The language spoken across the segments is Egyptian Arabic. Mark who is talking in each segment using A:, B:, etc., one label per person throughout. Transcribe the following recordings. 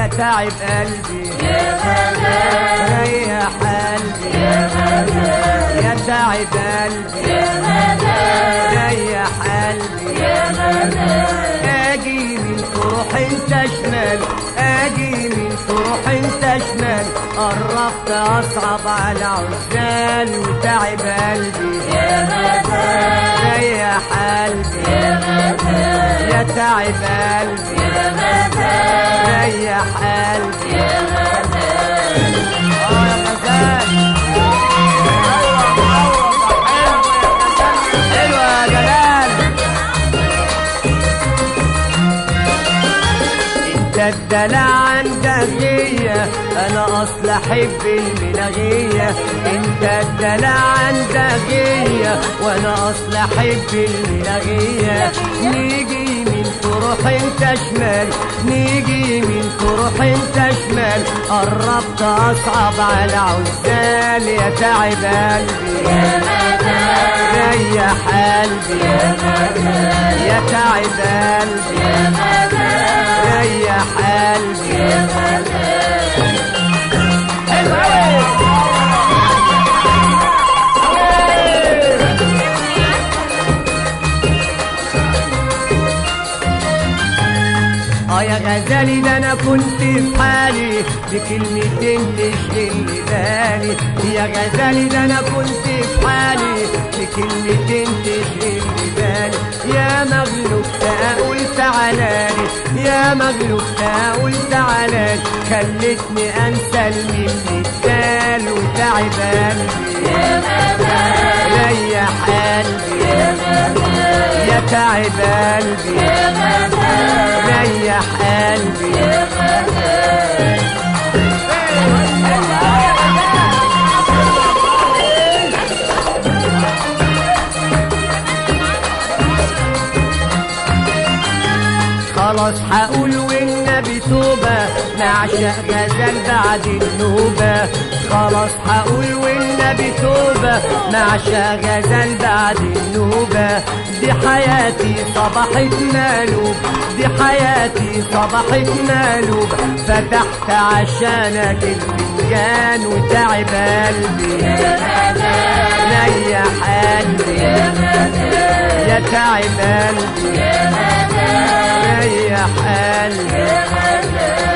A: يا تعب قلبي ريح قلبي يا تعب قلبي ريح قلبي اجي من تروح انت شمال اجي من تروح انت شمال قربت اصعب على عزال وتعب قلبي ريح قلبي يا تعب قلبي ريح قلبي اه يا غزال حلوة يا جلال انت الدلع عندك غية انا اصل احب الملاغية انت الدلع عندك غية وانا اصل احب الملاغية نيجي من تروح انت شمال نيجي من تروح انت شمال قربت اصعب على عزال يا تعب قلبي ريح قلبي يا تعب قلبي ريح قلبي اه يا غزالي ده انا كنت في حالي بكلمتين تشغل بالي يا غزالي ده انا كنت في حالي بكلمتين تشغل بالي يا مغلوب تقول تعالالي يا مغلوب تقول تعالالي خلتني انسى المثل التال وتعب قلبي ريح قلبي يا تعب قلبي ريح قلبي خلاص هقول والنبي توبة نعشق غزال بعد النوبة خلاص هقول والنبي توبة نعشق غزال بعد النوبة دي حياتي صبحت مقلوب دي حياتي صبحت مقلوب فتحت عشانك الفنجان وتعب قلبي ريح قلبي يا تعب قلبي ريح قلبي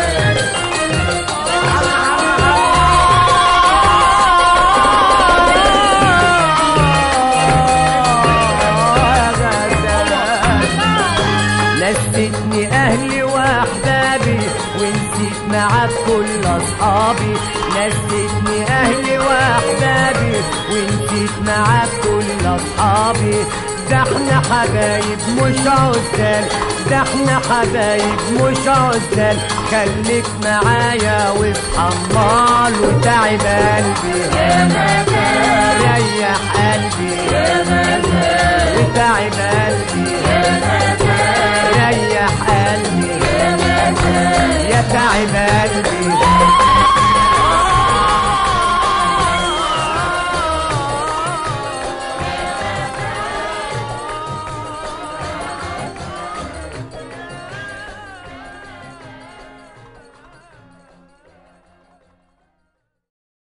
A: نسيتني اهلي واحبابي ونسيت معاك كل اصحابي نسيتني اهلي واحبابي ونسيت معاك كل اصحابي ده احنا حبايب مش عزال ده احنا حبايب مش عزال خليك معايا واصحى امال وتعب قلبي ريح قلبي وتعب قلبي ريح قلبي يا تعب قلبي